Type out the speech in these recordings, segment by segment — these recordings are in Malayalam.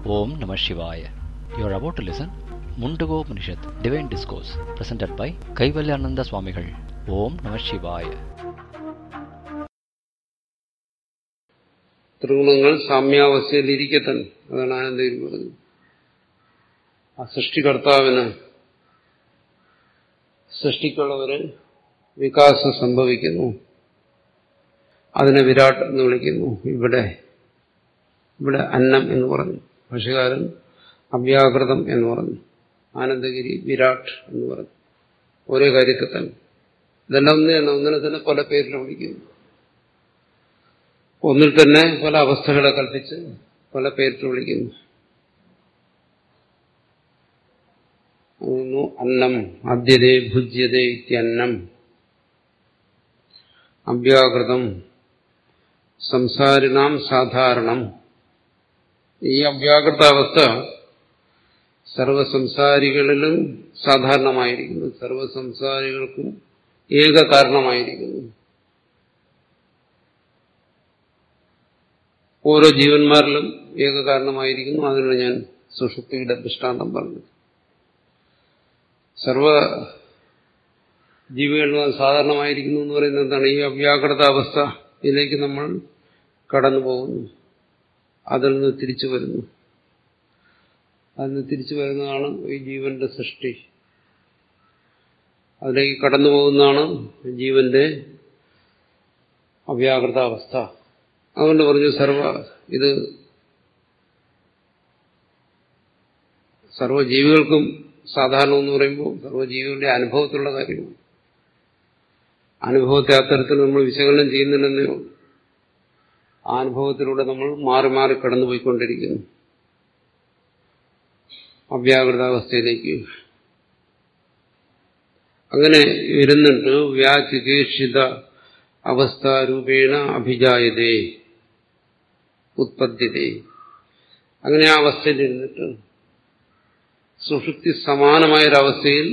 Om Namah Shivaya. You are about to listen Mundago Upanishad, Divine Discourse, presented by Kaivalyananda Swamigal. Om Namah Shivaya. ത്രിഗുണങ്ങൾ സാമ്യാവസ്ഥയിൽ ഇരിക്കത്തന്നെ അതാണ് ആനന്ദഗിരി പറഞ്ഞത് ആ സൃഷ്ടികർത്താവിന് സൃഷ്ടിക്കുള്ളവര് വികാസം സംഭവിക്കുന്നു അതിനെ വിരാട് എന്ന് വിളിക്കുന്നു ഇവിടെ ഇവിടെ അന്നം എന്ന് പറഞ്ഞു ഭാഷകാരൻ അവ്യാകൃതം എന്ന് പറഞ്ഞു ആനന്ദഗിരി വിരാട് എന്ന് പറഞ്ഞു ഒരേ കാര്യത്തെ തന്നെ ഇതെല്ലാം ഒന്ന് തന്നെ ഒന്നിനെ തന്നെ പല പേരിൽ വിളിക്കുന്നു ഒന്നിൽ തന്നെ പല അവസ്ഥകളെ കൽപ്പിച്ച് പല പേരിൽ വിളിക്കുന്നു അന്നം അദ്യതേ ഭുജ്യതേ ഇത്യന്നം അവ്യാകൃതം സംസാരിണാം സാധാരണം ഈ അവ്യാകൃതാവസ്ഥ സർവസംസാരികളിലും സാധാരണമായിരിക്കുന്നു സർവസംസാരികൾക്കും ഏക കാരണമായിരിക്കുന്നു ഓരോ ജീവന്മാരിലും ഏക കാരണമായിരിക്കുന്നു അതിനാണ് ഞാൻ സുഷുപ്തിയുടെ ദൃഷ്ടാന്തം പറഞ്ഞത് സർവ ജീവികളിലും അത് സാധാരണമായിരിക്കുന്നു എന്ന് പറയുന്നത് എന്താണ് ഈ അവ്യാകൃത അവസ്ഥയിലേക്ക് നമ്മൾ കടന്നു പോകുന്നു അതിൽ നിന്ന് തിരിച്ചു വരുന്നു അതിൽ നിന്ന് തിരിച്ചു വരുന്നതാണ് ഈ ജീവന്റെ സൃഷ്ടി അതിലേക്ക് കടന്നു പോകുന്നതാണ് ജീവന്റെ അവ്യാകൃതാവസ്ഥ അതുകൊണ്ട് പറഞ്ഞു സർവ ഇത് സർവ്വജീവികൾക്കും സാധാരണ എന്ന് പറയുമ്പോൾ സർവ്വജീവികളുടെ അനുഭവത്തിലുള്ള കാര്യമാണ് അനുഭവത്തെ അത്തരത്തിൽ നമ്മൾ വിശകലനം ചെയ്യുന്നില്ലെന്നേ ഉള്ളൂ ആ അനുഭവത്തിലൂടെ നമ്മൾ മാറി മാറി കടന്നുപോയിക്കൊണ്ടിരിക്കുന്നു അവ്യാകൃതാവസ്ഥയിലേക്ക് അങ്ങനെ ഇരുന്നിട്ട് വ്യാചികേക്ഷിത അവസ്ഥാരൂപേണ അഭിജായതേ ഉത്പദ്യതേ അങ്ങനെ ആ അവസ്ഥയിൽ ഇരുന്നിട്ട് സുഷുപ്തി സമാനമായൊരവസ്ഥയിൽ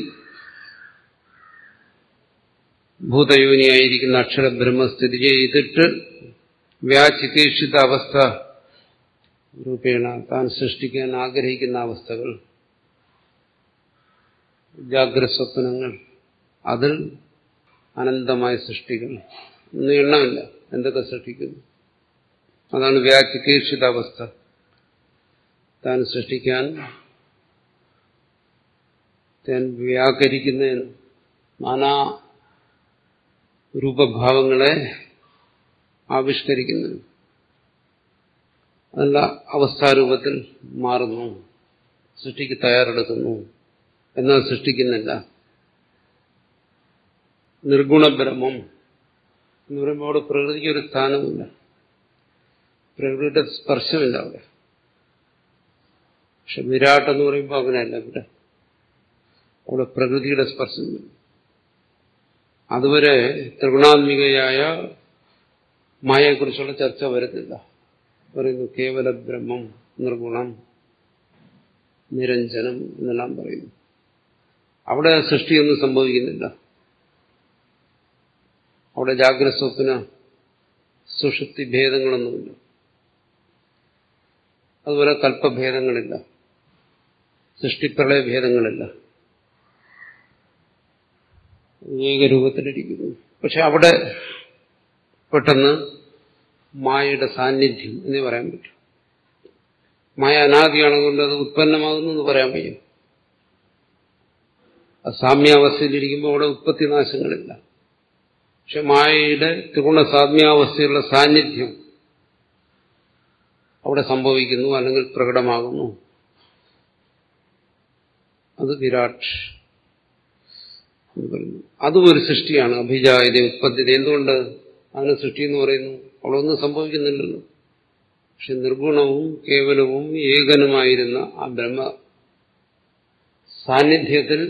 ഭൂതയോനിയായിരിക്കുന്ന അക്ഷരബ്രഹ്മ സ്ഥിതി ചെയ്തിട്ട് വ്യാചികേക്ഷിത അവസ്ഥ രൂപേണ താൻ സൃഷ്ടിക്കാൻ ആഗ്രഹിക്കുന്ന അവസ്ഥകൾ ജാഗ്രത സ്വപ്നങ്ങൾ അതിൽ അനന്തമായ സൃഷ്ടികൾ ഒന്നും എണ്ണമില്ല എന്തൊക്കെ സൃഷ്ടിക്കുന്നു അതാണ് വ്യാചികേക്ഷിത അവസ്ഥ താൻ സൃഷ്ടിക്കാൻ താൻ വ്യാകരിക്കുന്നതിന് നാനാ രൂപഭാവങ്ങളെ ആവിഷ്കരിക്കുന്നു അതല്ല അവസ്ഥാരൂപത്തിൽ മാറുന്നു സൃഷ്ടിക്ക് തയ്യാറെടുക്കുന്നു എന്നാൽ സൃഷ്ടിക്കുന്നില്ല നിർഗുണബ്രഹ്മം എന്ന് പറയുമ്പോൾ അവിടെ പ്രകൃതിക്ക് ഒരു സ്ഥാനമില്ല പ്രകൃതിയുടെ സ്പർശമില്ല അവിടെ പക്ഷെ വിരാട് എന്ന് പറയുമ്പോൾ അങ്ങനെയല്ല ഇവിടെ അവിടെ പ്രകൃതിയുടെ സ്പർശമില്ല അതുവരെ ത്രിഗുണാത്മികയായ മായയെക്കുറിച്ചുള്ള ചർച്ച വരുന്നില്ല പറയുന്നു കേവല ബ്രഹ്മം നിർഗുണം നിരഞ്ജനം എന്നെല്ലാം പറയുന്നു അവിടെ സൃഷ്ടിയൊന്നും സംഭവിക്കുന്നില്ല അവിടെ ജാഗ്രത സ്വപ്ന സുഷുപ്തി ഭേദങ്ങളൊന്നുമില്ല അതുപോലെ കൽപ്പഭേദങ്ങളില്ല സൃഷ്ടിപ്രളയ ഭേദങ്ങളില്ല ഏകരൂപത്തിലിരിക്കുന്നു പക്ഷെ അവിടെ പെട്ടെന്ന് മായയുടെ സാന്നിധ്യം എന്നേ പറയാൻ പറ്റും മായ അനാദിയാണെന്നുകൊണ്ട് അത് ഉത്പന്നമാകുന്നു എന്ന് പറയാൻ വയ്യ സാമ്യാവസ്ഥയിലിരിക്കുമ്പോൾ അവിടെ ഉത്പത്തിനാശങ്ങളില്ല പക്ഷെ മായയുടെ ത്രിഗുണ സാമ്യാവസ്ഥയുള്ള സാന്നിധ്യം അവിടെ സംഭവിക്കുന്നു അല്ലെങ്കിൽ പ്രകടമാകുന്നു അത് വിരാട് എന്ന് പറയുന്നു അതും ഒരു സൃഷ്ടിയാണ് അഭിജായത ഉത്പത്തി എന്തുകൊണ്ട് അതിന് സൃഷ്ടി എന്ന് പറയുന്നു അവിടെ ഒന്നും സംഭവിക്കുന്നില്ലല്ലോ പക്ഷെ നിർഗുണവും കേവലവും ഏകനുമായിരുന്ന ആ ബ്രഹ്മ സാന്നിധ്യത്തിൽ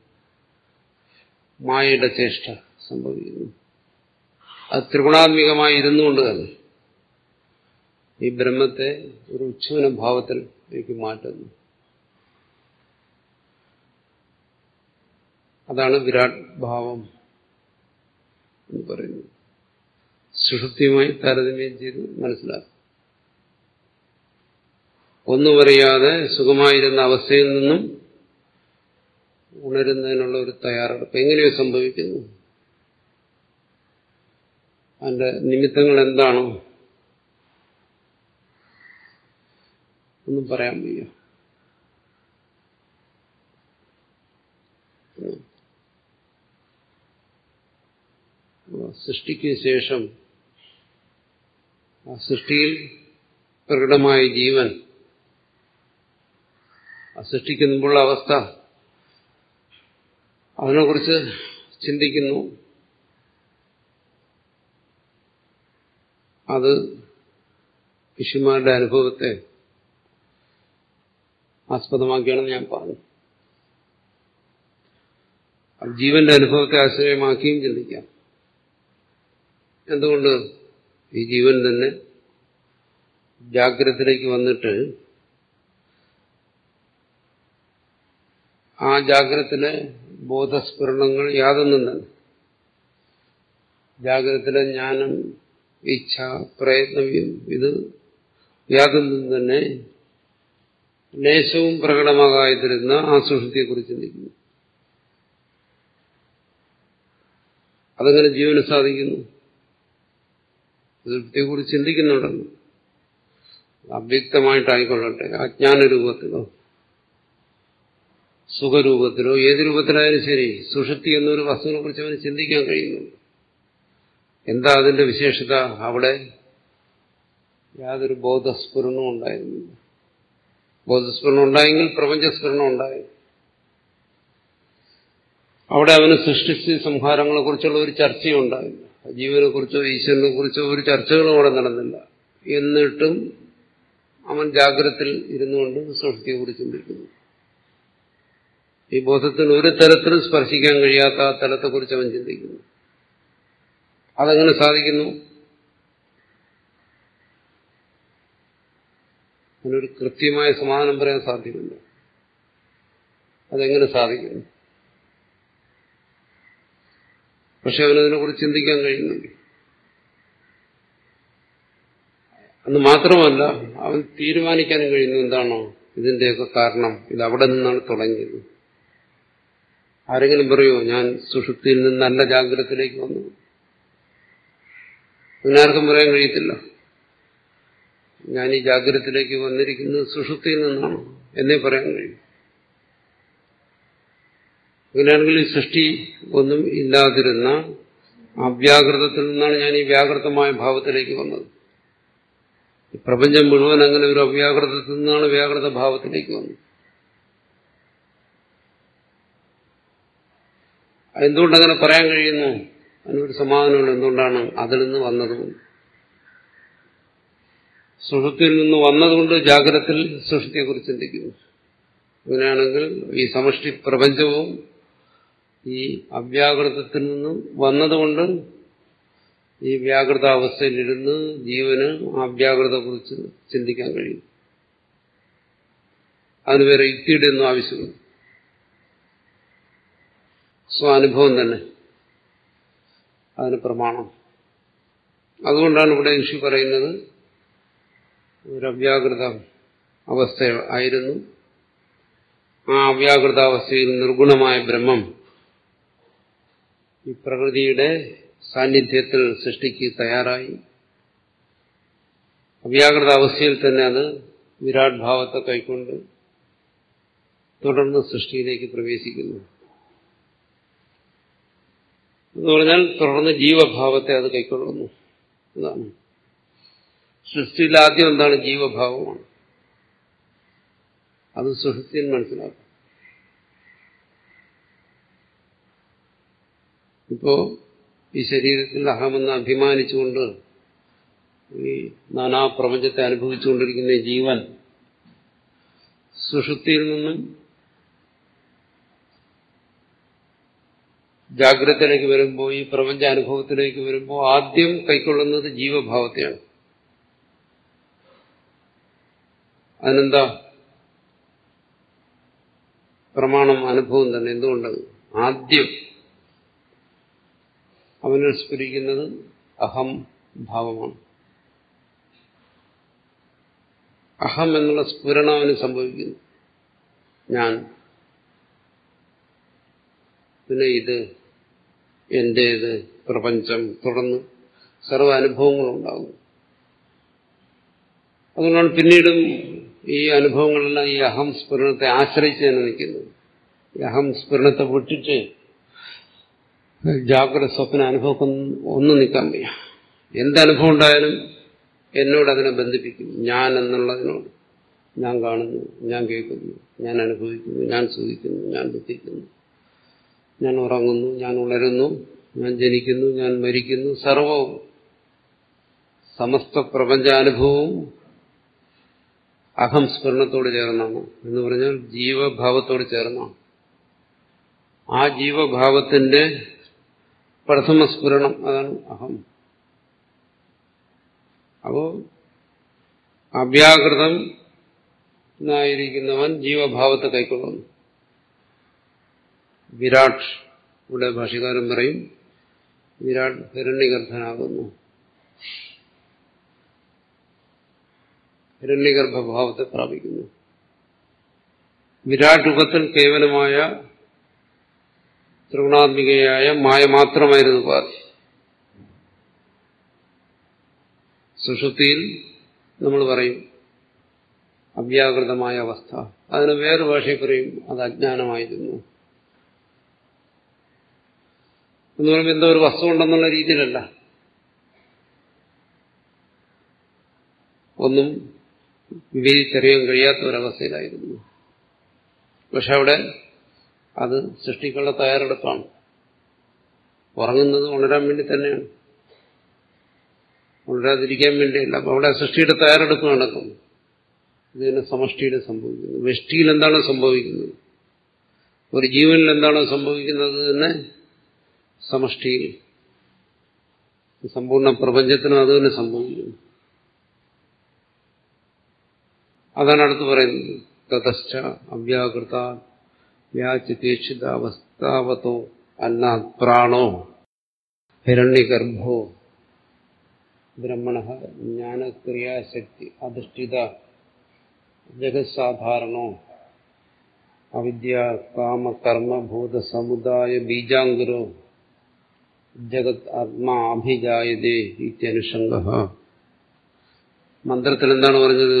മായയുടെ ചേഷ്ട സംഭവിക്കുന്നു അത് ത്രിഗുണാത്മികമായി ഇരുന്നുകൊണ്ട് തന്നെ ഈ ബ്രഹ്മത്തെ ഒരു ഉച്ഛൂന ഭാവത്തിലേക്ക് മാറ്റുന്നു അതാണ് വിരാട് ഭാവം എന്ന് പറയുന്നത് സുഷുപ്തിയുമായി താരതമ്യം ചെയ്ത് മനസ്സിലാക്കും ഒന്നും അറിയാതെ സുഖമായിരുന്ന അവസ്ഥയിൽ നിന്നും ഉണരുന്നതിനുള്ള ഒരു തയ്യാറെടുപ്പ് എങ്ങനെയോ സംഭവിക്കുന്നു അതിന്റെ നിമിത്തങ്ങൾ എന്താണ് ഒന്നും പറയാൻ വയ്യ സൃഷ്ടിക്ക് ശേഷം ആ സൃഷ്ടിയിൽ പ്രകടമായ ജീവൻ ആ സൃഷ്ടിക്ക് മുമ്പുള്ള അവസ്ഥ അതിനെക്കുറിച്ച് ചിന്തിക്കുന്നു അത് ഋഷിമാരുടെ അനുഭവത്തെ ആസ്പദമാക്കിയാണെന്ന് ഞാൻ പറഞ്ഞു അത് ജീവന്റെ അനുഭവത്തെ ആശ്രയമാക്കിയും ചിന്തിക്കാം എന്തുകൊണ്ട് ഈ ജീവൻ തന്നെ ജാഗ്രതത്തിലേക്ക് വന്നിട്ട് ആ ജാഗ്രതത്തിലെ ബോധസ്ഫുരണങ്ങൾ യാതൊന്നും തന്നെ ജാഗ്രതത്തിലെ ജ്ഞാനം ഇച്ഛ പ്രയത്നം ഇത് യാതൊന്നും തന്നെ ലേശവും പ്രകടമാകാതിരുന്ന ആ സുഷൃത്തിയെക്കുറിച്ച് ചിന്തിക്കുന്നു അതെങ്ങനെ ജീവന് സാധിക്കുന്നു സുഷൃത്തിയെക്കുറിച്ച് ചിന്തിക്കുന്നുണ്ടല്ലോ അവ്യക്തമായിട്ടായിക്കൊള്ളട്ടെ അജ്ഞാന രൂപത്തിലോ സുഖരൂപത്തിലോ ഏത് രൂപത്തിലായാലും ശരി സുഷുപ്തി എന്നൊരു വസ്തുവിനെ കുറിച്ച് അവന് ചിന്തിക്കാൻ കഴിയുന്നുണ്ട് എന്താ അതിന്റെ വിശേഷത അവിടെ യാതൊരു ബോധസ്ഫുരണവും ഉണ്ടായിരുന്നില്ല ബോധസ്ഫുരണം ഉണ്ടായെങ്കിൽ പ്രപഞ്ചസ്ഫുരണം ഉണ്ടായി അവിടെ അവന് സൃഷ്ടിച്ച് സംഹാരങ്ങളെ കുറിച്ചുള്ള ഒരു ചർച്ചയും ഉണ്ടായില്ല ജീവനെ കുറിച്ചോ ഈശ്വരനെ കുറിച്ചോ ഒരു ചർച്ചകളും അവിടെ നടന്നില്ല എന്നിട്ടും അവൻ ജാഗ്രതയിൽ ഇരുന്നുകൊണ്ട് സൃഷ്ടിയെ കുറിച്ച് ചിന്തിക്കുന്നു ഈ ബോധത്തിന് ഒരു തരത്തിലും സ്പർശിക്കാൻ കഴിയാത്ത ആ തലത്തെക്കുറിച്ച് അവൻ ചിന്തിക്കുന്നു അതെങ്ങനെ സാധിക്കുന്നു അതിനൊരു കൃത്യമായ സമാധാനം പറയാൻ സാധ്യമല്ല അതെങ്ങനെ സാധിക്കുന്നു പക്ഷെ അവനതിനെക്കുറിച്ച് ചിന്തിക്കാൻ കഴിയുന്നുണ്ട് അന്ന് മാത്രമല്ല അവൻ തീരുമാനിക്കാൻ കഴിയുന്നു എന്താണോ ഇതിന്റെയൊക്കെ കാരണം ഇത് അവിടെ നിന്നാണ് തുടങ്ങിയത് ആരെങ്കിലും പറയുമോ ഞാൻ സുഷുപ്തിയിൽ നിന്ന് നല്ല ജാഗ്രതത്തിലേക്ക് വന്നു അങ്ങനാർക്കും പറയാൻ കഴിയത്തില്ല ഞാൻ ഈ ജാഗ്രതത്തിലേക്ക് വന്നിരിക്കുന്നത് സുഷുപ്തിയിൽ നിന്നാണ് എന്നേ പറയാൻ കഴിയും അങ്ങനെയാണെങ്കിൽ ഈ സൃഷ്ടി ഒന്നും ഇല്ലാതിരുന്ന അവ്യാകൃതത്തിൽ നിന്നാണ് ഞാൻ ഈ വ്യാകൃതമായ ഭാവത്തിലേക്ക് വന്നത് ഈ പ്രപഞ്ചം മുഴുവൻ അങ്ങനെ ഒരു അവ്യാകൃതത്തിൽ നിന്നാണ് വ്യാകൃത ഭാവത്തിലേക്ക് വന്നത് എന്തുകൊണ്ടങ്ങനെ പറയാൻ കഴിയുന്നു അതിനൊരു സമാധാനമുണ്ട് എന്തുകൊണ്ടാണ് അതിൽ നിന്ന് വന്നതുകൊണ്ട് സുഷുപ്തിയിൽ നിന്ന് വന്നതുകൊണ്ട് ജാഗ്രതത്തിൽ സൃഷ്ടിയെക്കുറിച്ച് ചിന്തിക്കുന്നു അങ്ങനെയാണെങ്കിൽ ഈ സമഷ്ടി പ്രപഞ്ചവും ഈ അവ്യാകൃതത്തിൽ നിന്നും വന്നതുകൊണ്ട് ഈ വ്യാകൃതാവസ്ഥയിലിരുന്ന് ജീവന് ആ അവ്യാകൃതയെക്കുറിച്ച് ചിന്തിക്കാൻ കഴിയും അതിന് വേറെ യുക്തിയുടെ ഒന്നും ആവശ്യമില്ല സ്വാനുഭവം തന്നെ അതിന് പ്രമാണം അതുകൊണ്ടാണ് ഇവിടെ ഋഷി പറയുന്നത് ഒരു അവ്യാകൃത അവസ്ഥ ആയിരുന്നു ആ അവ്യാകൃതാവസ്ഥയിൽ നിർഗുണമായ ബ്രഹ്മം ഈ പ്രകൃതിയുടെ സാന്നിധ്യത്തിൽ സൃഷ്ടിക്ക് തയ്യാറായി അവ്യാകൃത അവസ്ഥയിൽ തന്നെ അത് വിരാട് ഭാവത്തെ കൈക്കൊണ്ട് തുടർന്ന് സൃഷ്ടിയിലേക്ക് പ്രവേശിക്കുന്നു എന്ന് പറഞ്ഞാൽ തുടർന്ന് ജീവഭാവത്തെ അത് കൈക്കൊള്ളുന്നു അതാണ് സൃഷ്ടിയിൽ ആദ്യം എന്താണ് ജീവഭാവമാണ് അത് സുഷുപ്തിയിൽ മനസ്സിലാക്കും ഇപ്പോ ഈ ശരീരത്തിൽ അഹമെന്ന് അഭിമാനിച്ചുകൊണ്ട് ഈ നാനാപ്രപഞ്ചത്തെ അനുഭവിച്ചുകൊണ്ടിരിക്കുന്ന ഈ ജീവൻ സുഷുപ്തിയിൽ നിന്നും ജാഗ്രതയിലേക്ക് വരുമ്പോൾ ഈ പ്രപഞ്ച അനുഭവത്തിലേക്ക് വരുമ്പോൾ ആദ്യം കൈക്കൊള്ളുന്നത് ജീവഭാവത്തെയാണ് അതിനെന്താ പ്രമാണം അനുഭവം തന്നെ എന്തുകൊണ്ട് ആദ്യം അവനിൽ സ്ഫുരിക്കുന്നത് അഹം ഭാവമാണ് അഹം എന്നുള്ള സ്ഫുരണം അവന് സംഭവിക്കുന്നു ഞാൻ പിന്നെ ഇത് എന്റേത് പ്രപഞ്ചം തുടർന്ന് സർവ്വ അനുഭവങ്ങളുണ്ടാകും അതുകൊണ്ടാണ് പിന്നീടും ഈ അനുഭവങ്ങളെല്ലാം ഈ അഹം സ്ഫുരണത്തെ ആശ്രയിച്ച് തന്നെ നിൽക്കുന്നത് ഈ അഹം സ്ഫുരണത്തെ വിട്ടിട്ട് ജാഗ്രത സ്വപ്ന അനുഭവം ഒന്നും നിൽക്കാൻ വയ്യ എന്തനുഭവം ഉണ്ടായാലും എന്നോട് അതിനെ ബന്ധിപ്പിക്കും ഞാൻ എന്നുള്ളതിനോട് ഞാൻ കാണുന്നു ഞാൻ കേൾക്കുന്നു ഞാൻ അനുഭവിക്കുന്നു ഞാൻ സുഖിക്കുന്നു ഞാൻ ദുഃഖിക്കുന്നു ഞാൻ ഉറങ്ങുന്നു ഞാൻ ഉണരുന്നു ഞാൻ ജനിക്കുന്നു ഞാൻ മരിക്കുന്നു സർവവും സമസ്ത പ്രപഞ്ചാനുഭവവും അഹം സ്ഫുരണത്തോട് ചേർന്നാണ് എന്ന് പറഞ്ഞാൽ ജീവഭാവത്തോട് ചേർന്നാണ് ആ ജീവഭാവത്തിന്റെ പ്രഥമ സ്ഫുരണം അതാണ് അഹം അപ്പോ അവ്യാകൃതം ായിരിക്കുന്നവൻ ജീവഭാവത്തെ കൈക്കൊള്ളുന്നു വിരാട് ഇവിടെ ഭാഷകാരൻ പറയും വിരാട് ഹിരണ്യഗർഭനാകുന്നു ഹിരണ്യഗർഭഭാവത്തെ പ്രാപിക്കുന്നു വിരാട് രൂപത്തിൽ കേവലമായ ത്രിഗുണാത്മികയായ മായ മാത്രമായിരുന്നു ഉപാധി സുഷുതിയിൽ നമ്മൾ പറയും അവ്യാകൃതമായ അവസ്ഥ അതിന് വേറെ ഭാഷയിൽ പറയും അത് അജ്ഞാനമായിരുന്നു എന്ന് പറയുമ്പോൾ എന്തോ ഒരു വസ്തു ഉണ്ടെന്നുള്ള രീതിയിലല്ല ഒന്നും വിവേചിച്ചറിയാൻ കഴിയാത്ത ഒരവസ്ഥയിലായിരുന്നു പക്ഷെ അവിടെ അത് സൃഷ്ടിക്കുള്ള തയ്യാറെടുപ്പാണ് ഉറങ്ങുന്നത് ഉണരാൻ വേണ്ടി തന്നെയാണ് ഉണരാതിരിക്കാൻ വേണ്ടിയല്ല അപ്പൊ അവിടെ സൃഷ്ടിയുടെ തയ്യാറെടുപ്പ് നടക്കുന്നു ഇതിന് സമഷ്ടിയുടെ സംഭവിക്കുന്നു വെഷ്ടിയിൽ എന്താണ് സംഭവിക്കുന്നത് ഒരു ജീവനിൽ എന്താണോ സംഭവിക്കുന്നത് തന്നെ സമഷ്ടിയിൽ സമ്പൂർണ്ണ പ്രപഞ്ചത്തിനും അത് തന്നെ സംഭവിക്കുന്നു അതാണ് അടുത്ത് പറയുന്നത് തതശ്ച അവ്യാകൃത വ്യാചിതീക്ഷിത അവസ്ഥാവതോ അന്ന പ്രാണോ ഹിരണ്യഗർഭോ ബ്രഹ്മണ ജ്ഞാനക്രിയാശക്തി അധിഷ്ഠിത ജഗത്സാധാരണോ അവിദ്യ കാമ കർമ്മ ഭൂത സമുദായ ബീജാങ്കുരോ ജഗത് ആത്മാ അഭിജായതേ ഇത്യനുഷംഗ മന്ത്രത്തിൽ എന്താണ് പറഞ്ഞത്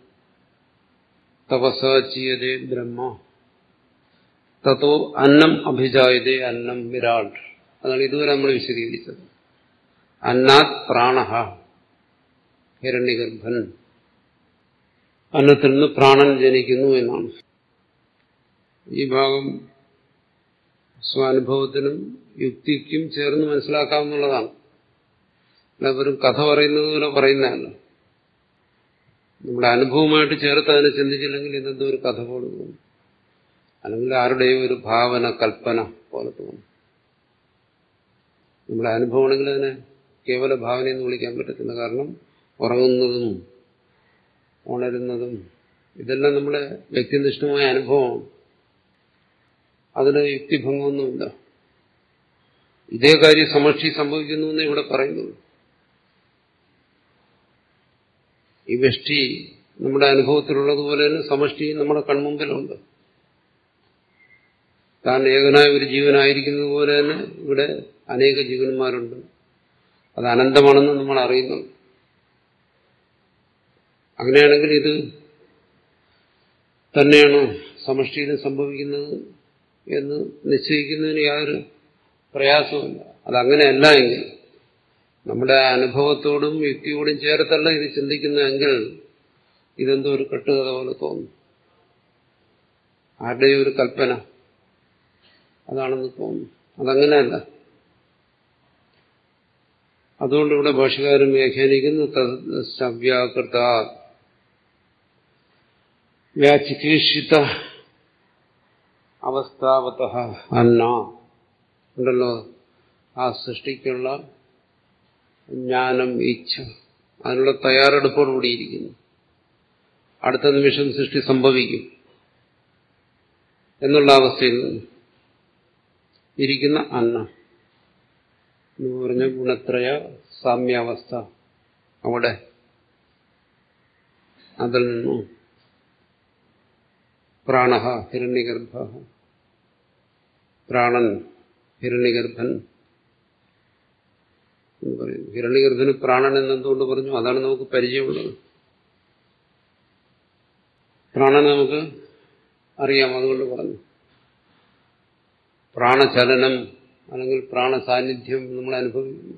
തപസാചീയതേ ബ്രഹ്മ തത്തോ അന്നം അഭിജായതേ അന്നം വിരാട് അതാണ് ഇതുവരെ നമ്മൾ വിശദീകരിച്ചത് അന്നാത് പ്രാണ ഹിരണ്യഗർഭൻ അന്നത്തിൽ നിന്ന് പ്രാണൻ ജനിക്കുന്നു എന്നാണ് ഈ ഭാഗം സ്വാനുഭവത്തിനും യുക്തിക്കും ചേർന്ന് മനസ്സിലാക്കാവുന്നതാണ് അല്ല വെറും കഥ പറയുന്നത് പോലെ പറയുന്നതല്ല നമ്മുടെ അനുഭവമായിട്ട് ചേർത്ത് അതിനെ ചിന്തിച്ചില്ലെങ്കിൽ ഇതെന്തോ ഒരു കഥ പോലെ തോന്നും അല്ലെങ്കിൽ ആരുടെയും ഒരു ഭാവന കൽപ്പന പോലെ തോന്നും നമ്മുടെ അനുഭവമാണെങ്കിൽ അതിനെ കേവല ഭാവനയെന്ന് വിളിക്കാൻ പറ്റത്തില്ല കാരണം ഉറങ്ങുന്നതും ഉണരുന്നതും ഇതെല്ലാം നമ്മുടെ വ്യക്തിനിഷ്ഠമായ അനുഭവമാണ് അതിന് യുക്തിഭംഗമൊന്നുമില്ല ഇതേ കാര്യം സമഷ്ടി സംഭവിക്കുന്നു എന്ന് ഇവിടെ പറയുന്നുള്ളൂ ഈ വ്യഷ്ടി നമ്മുടെ അനുഭവത്തിലുള്ളതുപോലെ തന്നെ സമഷ്ടി നമ്മുടെ കൺമുമ്പിലുണ്ട് താൻ ഏകനായ ഒരു ജീവനായിരിക്കുന്നത് പോലെ തന്നെ ഇവിടെ അനേക ജീവന്മാരുണ്ട് അത് അനന്തമാണെന്ന് നമ്മൾ അറിയുന്നുണ്ട് അങ്ങനെയാണെങ്കിൽ ഇത് തന്നെയാണ് സമഷ്ടിയിൽ സംഭവിക്കുന്നത് എന്ന് നിശ്ചയിക്കുന്നതിന് യാതൊരു പ്രയാസവുമില്ല അതങ്ങനെയല്ല എങ്കിൽ നമ്മുടെ അനുഭവത്തോടും യുക്തിയോടും ചേർത്തല്ല ഇത് ചിന്തിക്കുന്നതെങ്കിൽ ഇതെന്തോ ഒരു കെട്ടുകഥ പോലെ തോന്നും ആരുടെയും ഒരു കൽപ്പന അതാണെന്ന് തോന്നുന്നു അതങ്ങനെയല്ല അതുകൊണ്ട് ഇവിടെ ഭാഷകാരൻ വ്യാഖ്യാനിക്കുന്നു സവ്യാകൃത വ്യാചികീഷിത അവസ്ഥാവത അന്ന ഉണ്ടല്ലോ ആ സൃഷ്ടിക്കുള്ള ജ്ഞാനം ഇച്ഛ അതിനുള്ള തയ്യാറെടുപ്പോടുകൂടിയിരിക്കുന്നു അടുത്ത നിമിഷം സൃഷ്ടി സംഭവിക്കും എന്നുള്ള അവസ്ഥയിൽ നിന്ന് ഇരിക്കുന്ന അന്നം എന്ന് പറഞ്ഞ ഗുണത്രയ സാമ്യാവസ്ഥ അവിടെ അതിൽ നിന്നും പ്രാണ ഹിരണ്യഗർഭ പ്രാണൻ ഹിരണ്യഗർഭൻ എന്ന് പറയുന്നു ഹിരണ്യഗർഭന് പ്രാണൻ എന്നെന്തുകൊണ്ട് പറഞ്ഞു അതാണ് നമുക്ക് പരിചയമുള്ളത് പ്രാണൻ നമുക്ക് അറിയാം അതുകൊണ്ട് പറഞ്ഞു പ്രാണചലനം അല്ലെങ്കിൽ പ്രാണസാന്നിധ്യം നമ്മൾ അനുഭവിക്കുന്നു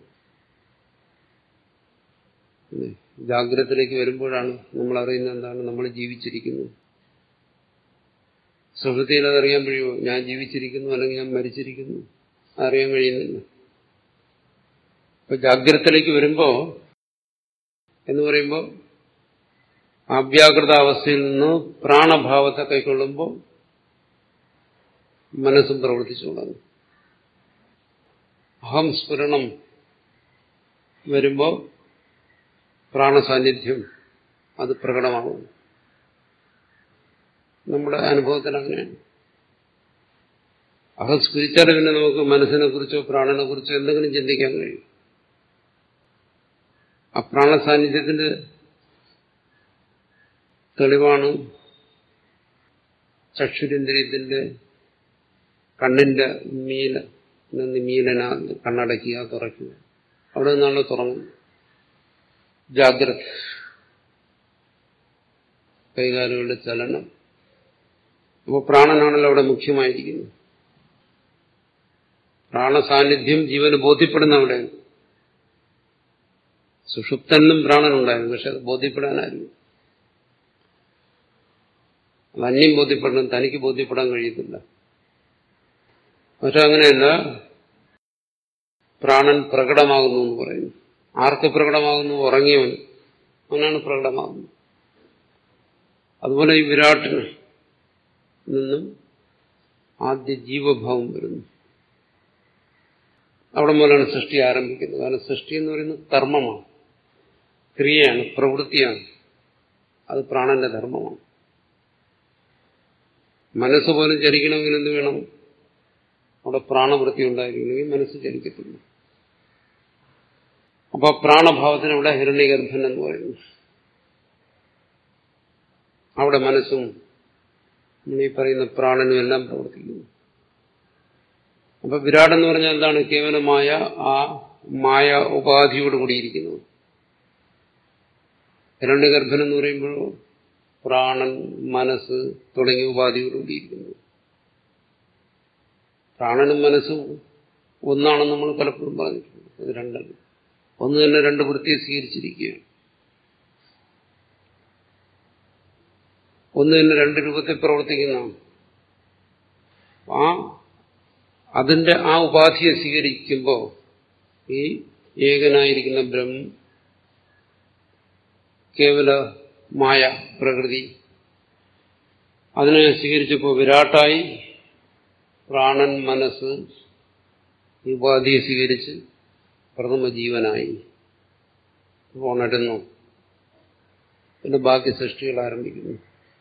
ജാഗ്രതത്തിലേക്ക് വരുമ്പോഴാണ് നമ്മൾ അറിയുന്നത് എന്താണ് നമ്മൾ ജീവിച്ചിരിക്കുന്നു സുഹൃത്തിയിൽ അതറിയാൻ കഴിയുമോ ഞാൻ ജീവിച്ചിരിക്കുന്നു അല്ലെങ്കിൽ ഞാൻ മരിച്ചിരിക്കുന്നു അറിയാൻ കഴിയുന്നില്ല ഇപ്പൊ ജാഗ്രതത്തിലേക്ക് വരുമ്പോ എന്ന് പറയുമ്പോൾ അവ്യാകൃത അവസ്ഥയിൽ നിന്ന് പ്രാണഭാവത്തെ കൈക്കൊള്ളുമ്പോൾ മനസ്സും പ്രവർത്തിച്ചു തുടങ്ങും അഹം സ്ഫുരണം വരുമ്പോൾ പ്രാണസാന്നിധ്യം അത് പ്രകടമാകും നമ്മുടെ അനുഭവത്തിൽ അങ്ങനെയാണ് അഹം സ്ഫുരിച്ചാൽ പിന്നെ നമുക്ക് മനസ്സിനെ കുറിച്ചോ പ്രാണനെ കുറിച്ചോ എന്തെങ്കിലും ചിന്തിക്കാൻ കഴിയും ആ പ്രാണസാന്നിധ്യത്തിന്റെ തെളിവാണ് ചക്ഷുരേന്ദ്രിയത്തിന്റെ കണ്ണിന്റെ മീല മീലന കണ്ണടയ്ക്കുക തുറയ്ക്കുക അവിടെ നിന്നാണല്ലോ തുറങ്ങുന്നത് ജാഗ്രത കൈകാലുകളുടെ ചലനം അപ്പോൾ പ്രാണനാണല്ലോ അവിടെ മുഖ്യമായിരിക്കുന്നത് പ്രാണസാന്നിധ്യം ജീവന് ബോധ്യപ്പെടുന്ന അവിടെ സുഷുപ്തനും പ്രാണനുണ്ടായിരുന്നു പക്ഷെ അത് ബോധ്യപ്പെടാനായിരുന്നു അത് അന്യം ബോധ്യപ്പെടണം തനിക്ക് ബോധ്യപ്പെടാൻ കഴിയത്തില്ല പക്ഷെ അങ്ങനെയല്ല പ്രാണൻ പ്രകടമാകുന്നു എന്ന് പറയുന്നു ആർക്ക് പ്രകടമാകുന്നു ഉറങ്ങിയവൻ അവനാണ് പ്രകടമാകുന്നത് അതുപോലെ ഈ വിരാട്ടിന് നിന്നും ആദ്യ ജീവഭാവം വരുന്നു അവിടെ മുതലാണ് സൃഷ്ടി ആരംഭിക്കുന്നത് കാരണം സൃഷ്ടി എന്ന് പറയുന്നത് കർമ്മമാണ് ക്രിയയാണ് പ്രവൃത്തിയാണ് അത് പ്രാണന്റെ ധർമ്മമാണ് മനസ്സ് പോലും ചലിക്കണമെങ്കിൽ എന്ത് വേണം അവിടെ പ്രാണവൃത്തി ഉണ്ടായിരിക്കണമെങ്കിൽ മനസ്സ് ചലിക്കത്തില്ല അപ്പൊ പ്രാണഭാവത്തിന് അവിടെ ഹിരണ്യഗർഭൻ എന്ന് പറയുന്നു അവിടെ മനസ്സും ഈ പറയുന്ന പ്രാണനും എല്ലാം പ്രവർത്തിക്കുന്നു അപ്പൊ വിരാട് എന്ന് പറഞ്ഞാൽ എന്താണ് കേവലമായ ആ മായ ഉപാധിയോട് കൂടിയിരിക്കുന്നത് ഹിരണ്യഗർഭൻ എന്ന് പറയുമ്പോഴോ പ്രാണൻ മനസ്സ് തുടങ്ങിയ ഉപാധിയോട് കൂടിയിരിക്കുന്നു പ്രാണനും മനസ്സും ഒന്നാണെന്ന് നമ്മൾ പലപ്പോഴും പറഞ്ഞിട്ടുണ്ട് ഇത് രണ്ടല്ല ഒന്ന് തന്നെ രണ്ട് വൃത്തിയെ സ്വീകരിച്ചിരിക്കുകയാണ് ഒന്ന് തന്നെ രണ്ട് രൂപത്തിൽ പ്രവർത്തിക്കുന്നതാണ് ആ അതിന്റെ ആ ഉപാധിയെ സ്വീകരിക്കുമ്പോൾ ഈ ഏകനായിരിക്കുന്ന ബ്രഹ്മം കേവല മായ പ്രകൃതി അതിനെ സ്വീകരിച്ചപ്പോൾ വിരാട്ടായി പ്രാണൻ മനസ്സ് ഈ ഉപാധിയെ സ്വീകരിച്ച് പ്രഥമ ജീവനായി ഉണരുന്നു പിന്നെ ബാക്കി സൃഷ്ടികൾ ആരംഭിക്കുന്നു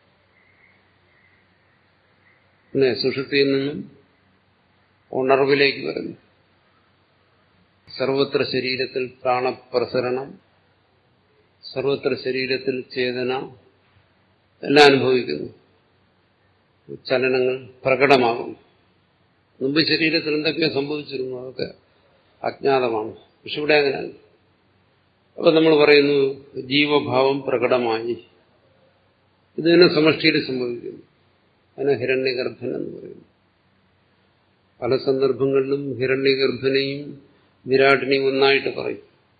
പിന്നെ സുഷുപ്തിയിൽ നിന്നും ഉണർവിലേക്ക് വരുന്നു സർവത്ര ശരീരത്തിൽ പ്രാണപ്രസരണം സർവത്ര ശരീരത്തിൽ ചേതന എല്ലാം അനുഭവിക്കുന്നു ചലനങ്ങൾ പ്രകടമാകും മുമ്പ് ശരീരത്തിൽ എന്തൊക്കെയോ സംഭവിച്ചിരുന്നു അതൊക്കെ അജ്ഞാതമാണ് പക്ഷെ ഇവിടെ അങ്ങനെയാണ് അപ്പൊ നമ്മൾ പറയുന്നു ജീവഭാവം പ്രകടമായി ഇത് തന്നെ സമഷ്ടിയിൽ സംഭവിക്കുന്നു അതിനെ ഹിരണ്യഗർഭൻ എന്ന് പറയുന്നു പല സന്ദർഭങ്ങളിലും ഹിരണ്യഗർഭനെയും വിരാട്ടിനെയും ഒന്നായിട്ട് പറയും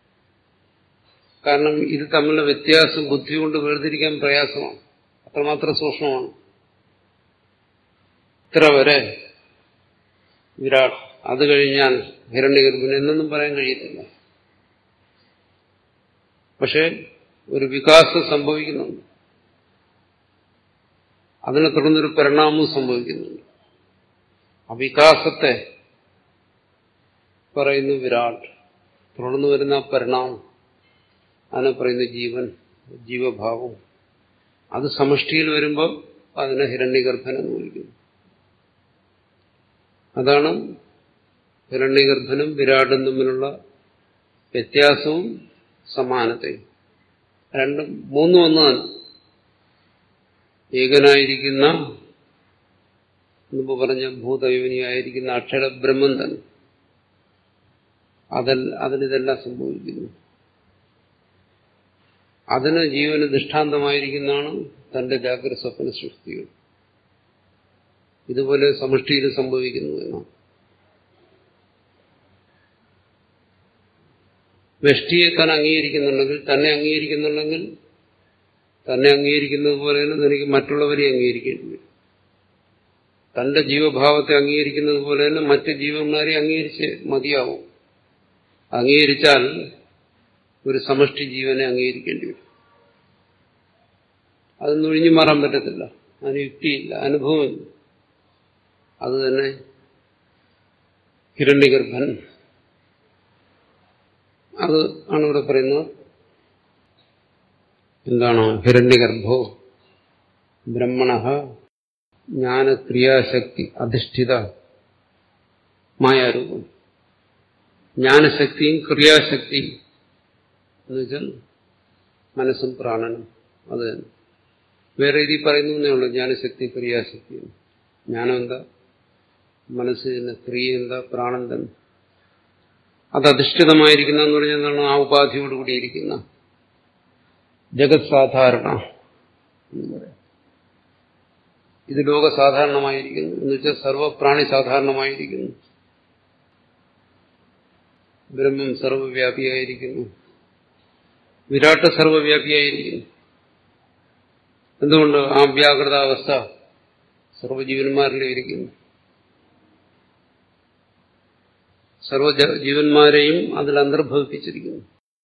കാരണം ഇത് തമ്മിലുള്ള വ്യത്യാസം ബുദ്ധി കൊണ്ട് വേർതിരിക്കാൻ പ്രയാസമാണ് അത്രമാത്രം സൂക്ഷ്മമാണ് ഇത്ര വരെ വിരാട് അത് കഴിഞ്ഞാൽ ഹിരണ്യഗർഭൻ എന്നൊന്നും പറയാൻ കഴിയത്തില്ല പക്ഷെ ഒരു വികാസം സംഭവിക്കുന്നുണ്ട് അതിനെ തുടർന്നൊരു പരിണാമവും സംഭവിക്കുന്നുണ്ട് ആ വികാസത്തെ പറയുന്നു വിരാട് തുടർന്ന് വരുന്ന പരിണാമം അതിനെ പറയുന്ന ജീവൻ ജീവഭാവം അത് സമഷ്ടിയിൽ വരുമ്പോൾ അതിനെ ഹിരണ്യഗർഭൻ എന്ന് വിളിക്കുന്നു അതാണ് ഹിരണ്യഗർഭനും വിരാടും തമ്മിലുള്ള വ്യത്യാസവും സമാനതയും രണ്ടും മൂന്നും ഒന്ന് തന്നെ ഏകനായിരിക്കുന്ന മുമ്പ് പറഞ്ഞ ഭൂതയോനിയായിരിക്കുന്ന അക്ഷരബ്രഹ്മം തന്നെ അതിൽ അതിനിതെല്ലാം സംഭവിക്കുന്നു അതിന് ജീവന് ദൃഷ്ടാന്തമായിരിക്കുന്നതാണ് തന്റെ ജാഗ്രത സ്വപ്ന സൃഷ്ടികൾ ഇതുപോലെ സമഷ്ടിയിൽ സംഭവിക്കുന്നു എന്നാണ് വ്യഷ്ടിയെ താൻ അംഗീകരിക്കുന്നുണ്ടെങ്കിൽ തന്നെ അംഗീകരിക്കുന്നുണ്ടെങ്കിൽ തന്നെ അംഗീകരിക്കുന്നത് പോലെ തന്നെ തനിക്ക് മറ്റുള്ളവരെ അംഗീകരിക്കേണ്ടി വരും തന്റെ ജീവഭാവത്തെ അംഗീകരിക്കുന്നത് പോലെ തന്നെ മറ്റ് ജീവന്മാരെ അംഗീകരിച്ച് മതിയാവും അംഗീകരിച്ചാൽ ഒരു സമഷ്ടി ജീവനെ അംഗീകരിക്കേണ്ടി വരും അതൊന്നും ഒഴിഞ്ഞു മാറാൻ പറ്റത്തില്ല അതിന് യുക്തിയില്ല അനുഭവമില്ല അത് തന്നെ ഹിരണ്യഗർഭൻ അത് ആണ് ഇവിടെ പറയുന്നത് എന്താണ് ഹിരണ്യഗർഭോ ബ്രഹ്മണ ജ്ഞാനക്രിയാശക്തി അധിഷ്ഠിത മായാരൂപം ജ്ഞാനശക്തിയും ക്രിയാശക്തിയും എന്നുവെച്ചാൽ മനസ്സും പ്രാണനും അത് തന്നെ വേറെ രീതി പറയുന്നേ ഉള്ളൂ ജ്ഞാനശക്തി ക്രിയാശക്തി ജ്ഞാനം എന്താ മനസ്സിന് ക്രിയ എന്താ പ്രാണൻ തന്നെ അത് അധിഷ്ഠിതമായിരിക്കുന്ന എന്ന് പറഞ്ഞാൽ എന്താണ് ആ ഉപാധിയോടുകൂടിയിരിക്കുന്ന ജഗത് സാധാരണ എന്ന് പറയാം ഇത് ലോകസാധാരണമായിരിക്കുന്നു എന്ന് വെച്ചാൽ സർവപ്രാണി സാധാരണമായിരിക്കുന്നു ബ്രഹ്മം സർവവ്യാപിയായിരിക്കുന്നു വിരാട്ട് സർവവ്യാപിയായിരിക്കുന്നു എന്തുകൊണ്ട് ആ വ്യാകൃതാവസ്ഥ സർവജീവന്മാരിലും ഇരിക്കുന്നു സർവ ജീവന്മാരെയും അതിൽ അന്തർഭവിപ്പിച്ചിരിക്കുന്നു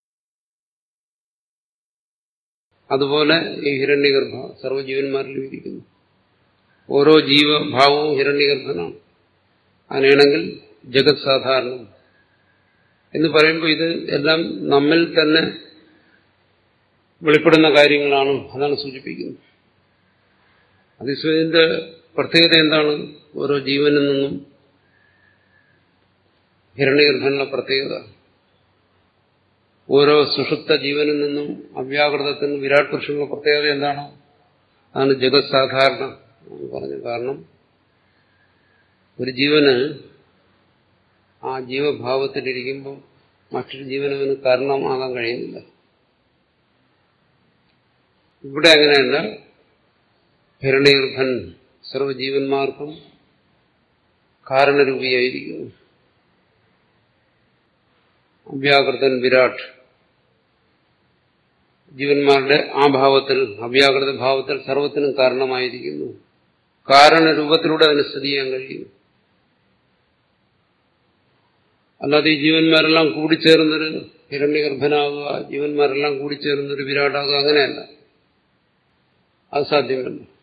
അതുപോലെ ഈ ഹിരണ്യഗർഭ സർവജീവന്മാരിലും ഇരിക്കുന്നു ഓരോ ജീവഭാവവും ഹിരണ്യഗർഭനാണ് അങ്ങനെയാണെങ്കിൽ ജഗത് സാധാരണം എന്ന് പറയുമ്പോൾ ഇത് എല്ലാം നമ്മിൽ തന്നെ വെളിപ്പെടുന്ന കാര്യങ്ങളാണ് അതാണ് സൂചിപ്പിക്കുന്നത് അതിന്റെ പ്രത്യേകത എന്താണ് ഓരോ ജീവനിൽ നിന്നും ഹിരണ്യഗർഭനുള്ള പ്രത്യേകത ഓരോ സുഷുപ്ത ജീവനിൽ നിന്നും അവ്യാകൃതത്തിൽ വിരാട് പുരുഷനുള്ള പ്രത്യേകത എന്താണ് അതാണ് ജഗത് സാധാരണ എന്ന് പറഞ്ഞു കാരണം ഒരു ജീവന് ആ ജീവഭാവത്തിലിരിക്കുമ്പോൾ മറ്റൊരു ജീവനവന് കാരണമാകാൻ കഴിയുന്നില്ല ഇവിടെ അങ്ങനെയല്ല ഹിരണ്യഗർഭൻ സർവജീവന്മാർക്കും കാരണരൂപിയായിരിക്കുന്നു അവ്യാകൃതൻ വിരാട് ജീവന്മാരുടെ ആ ഭാവത്തിൽ അവ്യാകൃത ഭാവത്തിൽ സർവത്തിനും കാരണമായിരിക്കുന്നു കാരണരൂപത്തിലൂടെ അതിന് സ്ഥിതി ചെയ്യാൻ കഴിയും അല്ലാതെ ഈ ജീവന്മാരെല്ലാം കൂടിച്ചേർന്നൊരു ഹിരണ്യഗർഭനാകുക ജീവന്മാരെല്ലാം കൂടിച്ചേർന്നൊരു വിരാടാകുക അങ്ങനെയല്ല അത് സാധ്യമല്ല